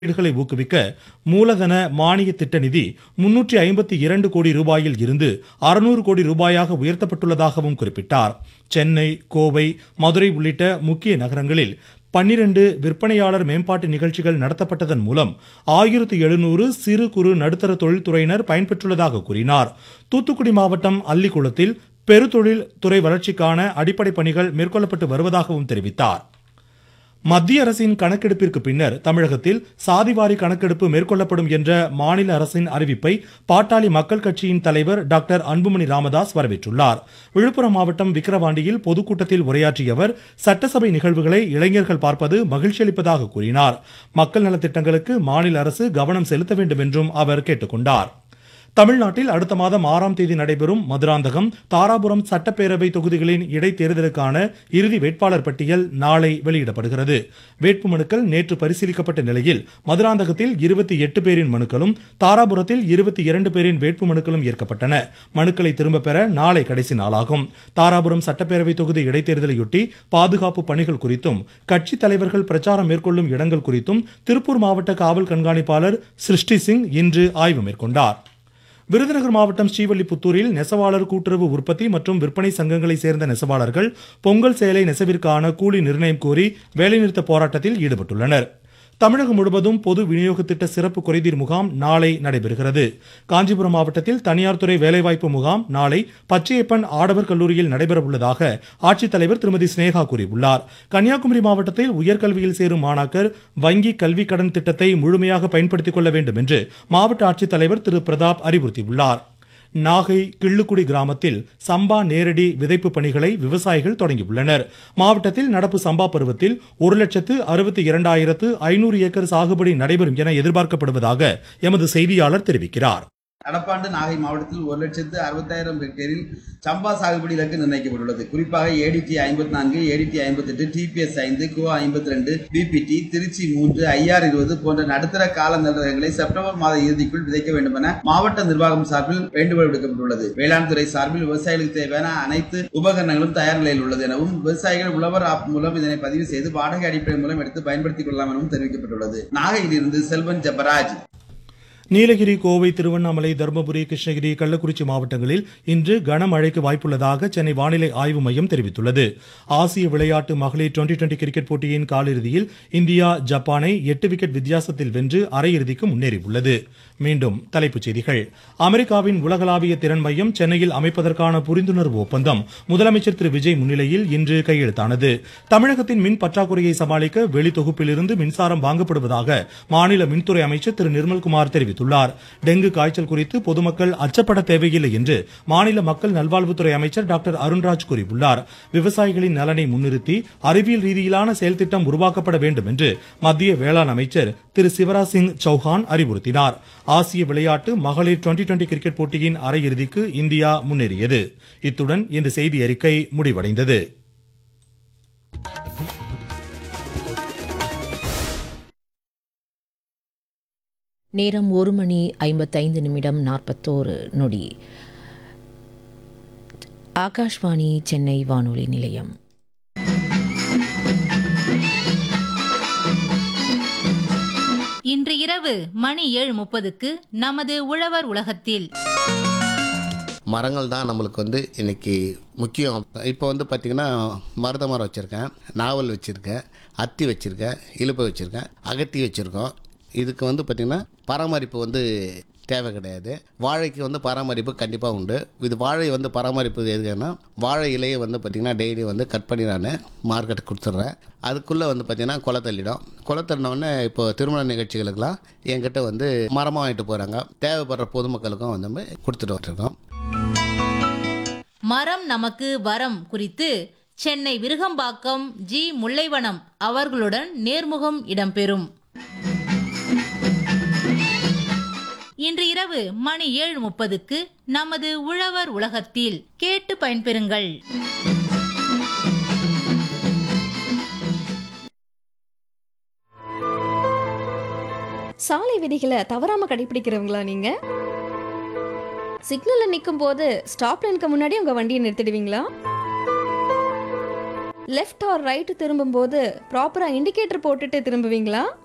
முதலீடுகளை ஊக்குவிக்க மூலதன மானிய திட்ட நிதி முன்னூற்றி ஐம்பத்தி இரண்டு கோடி ரூபாயில் இருந்து அறுநூறு கோடி ரூபாயாக உயர்த்தப்பட்டுள்ளதாகவும் குறிப்பிட்டார் சென்னை கோவை மதுரை உள்ளிட்ட முக்கிய நகரங்களில் பன்னிரண்டு விற்பனையாளர் மேம்பாட்டு நிகழ்ச்சிகள் நடத்தப்பட்டதன் மூலம் ஆயிரத்து எழுநூறு சிறு குறு நடுத்தர தொழில்துறையினர் பயன்பெற்றுள்ளதாக கூறினார் தூத்துக்குடி மாவட்டம் அல்லிக்குளத்தில் பெருதொழில் துறை வளர்ச்சிக்கான அடிப்படை பணிகள் மேற்கொள்ளப்பட்டு வருவதாகவும் தெரிவித்தார் மத்திய அரசின் கணக்கெடுப்பிற்கு பின்னர் தமிழகத்தில் சாதிவாரி கணக்கெடுப்பு மேற்கொள்ளப்படும் என்ற மாநில அரசின் அறிவிப்பை பாட்டாளி மக்கள் கட்சியின் தலைவர் டாக்டர் அன்புமணி ராமதாஸ் வரவேற்றுள்ளார் விழுப்புரம் மாவட்டம் விக்கிரவாண்டியில் பொதுக்கூட்டத்தில் உரையாற்றிய அவர் சட்டசபை நிகழ்வுகளை இளைஞர்கள் பார்ப்பது மகிழ்ச்சியளிப்பதாக கூறினார் மக்கள் நலத்திட்டங்களுக்கு மாநில அரசு கவனம் செலுத்த வேண்டும் என்றும் அவர் கேட்டுக்கொண்டார் தமிழ்நாட்டில் அடுத்த மாதம் ஆறாம் தேதி நடைபெறும் மதுராந்தகம் தாராபுரம் சட்டப்பேரவை தொகுதிகளின் இடைத்தேர்தலுக்கான இறுதி வேட்பாளர் பட்டியல் நாளை வெளியிடப்படுகிறது வேட்புமனுக்கள் நேற்று பரிசீலிக்கப்பட்ட நிலையில் மதுராந்தகத்தில் இருபத்தி எட்டு பேரின் மனுக்களும் தாராபுரத்தில் இருபத்தி இரண்டு பேரின் வேட்புமனுக்களும் ஏற்கப்பட்டன மனுக்களை திரும்ப பெற நாளை கடைசி நாளாகும் தாராபுரம் சட்டப்பேரவை தொகுதி இடைத்தேர்தலையொட்டி பாதுகாப்பு பணிகள் குறித்தும் கட்சி தலைவர்கள் பிரச்சாரம் மேற்கொள்ளும் இடங்கள் குறித்தும் திருப்பூர் மாவட்ட காவல் கண்காணிப்பாளர் சிருஷ்டி சிங் இன்று ஆய்வு மேற்கொண்டார் விருதுநகர் மாவட்டம் ஸ்ரீவல்லிபுத்தூரில் நெசவாளர் கூட்டுறவு உற்பத்தி மற்றும் விற்பனை சங்கங்களை சேர்ந்த நெசவாளர்கள் பொங்கல் சேலை நெசவிற்கான கூலி நிர்ணயம் கோரி வேலைநிறுத்த போராட்டத்தில் ஈடுபட்டுள்ளனர் தமிழகம் முழுவதும் பொது விநியோக திட்ட சிறப்பு குறைதீர் முகாம் நாளை நடைபெறுகிறது காஞ்சிபுரம் மாவட்டத்தில் தனியார் துறை வேலைவாய்ப்பு முகாம் நாளை பச்சையப்பன் ஆடவர் கல்லூரியில் நடைபெறவுள்ளதாக ஆட்சித்தலைவர் திருமதி சினேகா கூறியுள்ளார் கன்னியாகுமரி மாவட்டத்தில் உயர்கல்வியில் சேரும் மாணாக்கர் வங்கி கல்வி கடன் திட்டத்தை முழுமையாக பயன்படுத்திக் கொள்ள வேண்டும் என்று மாவட்ட ஆட்சித்தலைவர் திரு பிரதாப் அறிவுறுத்தியுள்ளார் நாகை கிள்ளுக்குடி கிராமத்தில் சம்பா நேரடி விதைப்பு பணிகளை விவசாயிகள் தொடங்கியுள்ளனர் மாவட்டத்தில் நடப்பு சம்பா பருவத்தில் ஒரு லட்சத்து அறுபத்தி இரண்டாயிரத்து ஐநூறு ஏக்கர் சாகுபடி நடைபெறும் என எதிர்பார்க்கப்படுவதாக எமது செய்தியாளர் தெரிவிக்கிறார் நடப்பாண்டு நாகை மாவட்டத்தில் ஒரு லட்சத்து அறுபத்தாயிரம் ஹெக்டேரில் சம்பா சாகுபடி இலக்கு நிர்ணயிக்கப்பட்டுள்ளது குறிப்பாக ஏடிடி ஐம்பத்தி நான்கு ஏடிடி ஐம்பத்தெட்டு டிபிஎஸ் ஐந்து கோ ஐம்பத்தி ரெண்டு பிபிடி திருச்சி மூன்று ஐஆர் இருபது போன்ற நடுத்தர கால நிலவரங்களை செப்டம்பர் மாத இறுதிக்குள் விதைக்க வேண்டும் என மாவட்ட நிர்வாகம் சார்பில் வேண்டுகோள் விடுக்கப்பட்டுள்ளது வேளாண் துறை சார்பில் விவசாயிகளுக்கு தேவையான அனைத்து உபகரணங்களும் தயார் நிலையில் உள்ளது எனவும் விவசாயிகள் உழவர் ஆப் மூலம் இதனை பதிவு செய்து வாடகை அடிப்படை மூலம் எடுத்து பயன்படுத்திக் கொள்ளலாம் எனவும் தெரிவிக்கப்பட்டுள்ளது நாகையிலிருந்து செல்வன் ஜபராஜ் நீலகிரி கோவை திருவண்ணாமலை தருமபுரி கிருஷ்ணகிரி கள்ளக்குறிச்சி மாவட்டங்களில் இன்று கனமழைக்கு வாய்ப்புள்ளதாக சென்னை வானிலை ஆய்வு மையம் தெரிவித்துள்ளது ஆசிய விளையாட்டு மகளிர் டுவெண்டி டுவெண்டி கிரிக்கெட் போட்டியின் காலிறுதியில் இந்தியா ஜப்பானை எட்டு விக்கெட் வித்தியாசத்தில் வென்று அரையிறுதிக்கு முன்னேறியுள்ளது மீண்டும் தலைப்புச் செய்திகள் அமெரிக்காவின் உலகளாவிய திறன் மையம் சென்னையில் அமைப்பதற்கான புரிந்துணர்வு ஒப்பந்தம் முதலமைச்சர் திரு விஜய் முன்னிலையில் இன்று கையெழுத்தானது தமிழகத்தின் மின் பற்றாக்குறையை சமாளிக்க வெளி தொகுப்பிலிருந்து மின்சாரம் வாங்கப்படுவதாக மாநில மின்துறை அமைச்சர் திரு நிர்மல்குமார் தெரிவித்துள்ளார் டெங்கு காய்ச்சல் குறித்து பொதுமக்கள் அச்சப்பட தேவையில்லை என்று மாநில மக்கள் நல்வாழ்வுத்துறை அமைச்சர் டாக்டர் அருண்ராஜ் கூறியுள்ளார் விவசாயிகளின் நலனை முன்னிறுத்தி அறிவியல் ரீதியிலான செயல்திட்டம் உருவாக்கப்பட வேண்டும் என்று மத்திய வேளாண் அமைச்சர் திரு சிவராஜ் சிங் சௌஹான் அறிவுறுத்தினார் ஆசிய விளையாட்டு மகளிர் டுவெண்டி டுவெண்டி கிரிக்கெட் போட்டியின் அரையிறுதிக்கு இந்தியா முன்னேறியது இத்துடன் இந்த செய்தி அறிக்கை முடிவடைந்தது நேரம் ஒரு மணி ஐம்பத்தைந்து நிமிடம் நாற்பத்தோரு நொடி ஆகாஷ்வாணி சென்னை வானொலி நிலையம் இன்று இரவு மணி ஏழு முப்பதுக்கு நமது உழவர் உலகத்தில் மரங்கள் தான் நம்மளுக்கு வந்து இன்னைக்கு முக்கியம் இப்போ வந்து பார்த்திங்கன்னா மருத மரம் வச்சுருக்கேன் நாவல் வச்சுருக்கேன் அத்தி வச்சுருக்கேன் இலுப்பை வச்சுருக்கேன் அகத்தி வச்சுருக்கோம் இதுக்கு வந்து பார்த்திங்கன்னா பராமரிப்பு வந்து தேவை கிடையாது வாழைக்கு வந்து பராமரிப்பு கண்டிப்பாக உண்டு இது வாழை வந்து பராமரிப்பு எதுக்குன்னா வாழை இலையை வந்து பார்த்திங்கன்னா டெய்லி வந்து கட் பண்ணி நான் மார்க்கெட்டுக்கு கொடுத்துட்றேன் அதுக்குள்ளே வந்து பார்த்திங்கன்னா கொலை தள்ளிடும் கொலை தள்ளினோடனே இப்போ திருமண நிகழ்ச்சிகளுக்கெல்லாம் என்கிட்ட வந்து மரமாக வாங்கிட்டு போகிறாங்க தேவைப்படுற பொதுமக்களுக்கும் வந்து கொடுத்துட்டு வந்துருக்கோம் மரம் நமக்கு வரம் குறித்து சென்னை விருகம்பாக்கம் ஜி முல்லைவனம் அவர்களுடன் நேர்முகம் இடம்பெறும் இன்று இரவு மணி ஏழு முப்பதுக்கு நமது உழவர் உலகத்தில் கேட்டு பயன்பெறுங்கள் சாலை விதிகளை தவறாம கடைபிடிக்கிறவங்களா நீங்க சிக்னல்ல நிற்கும் போது ஸ்டாப் லைனுக்கு முன்னாடி உங்க வண்டியை நிறுத்திடுவீங்களா லெஃப்ட் ஆர் ரைட் திரும்பும்போது ப்ராப்பரா இண்டிகேட்டர் போட்டுட்டு திரும்புவீங்களா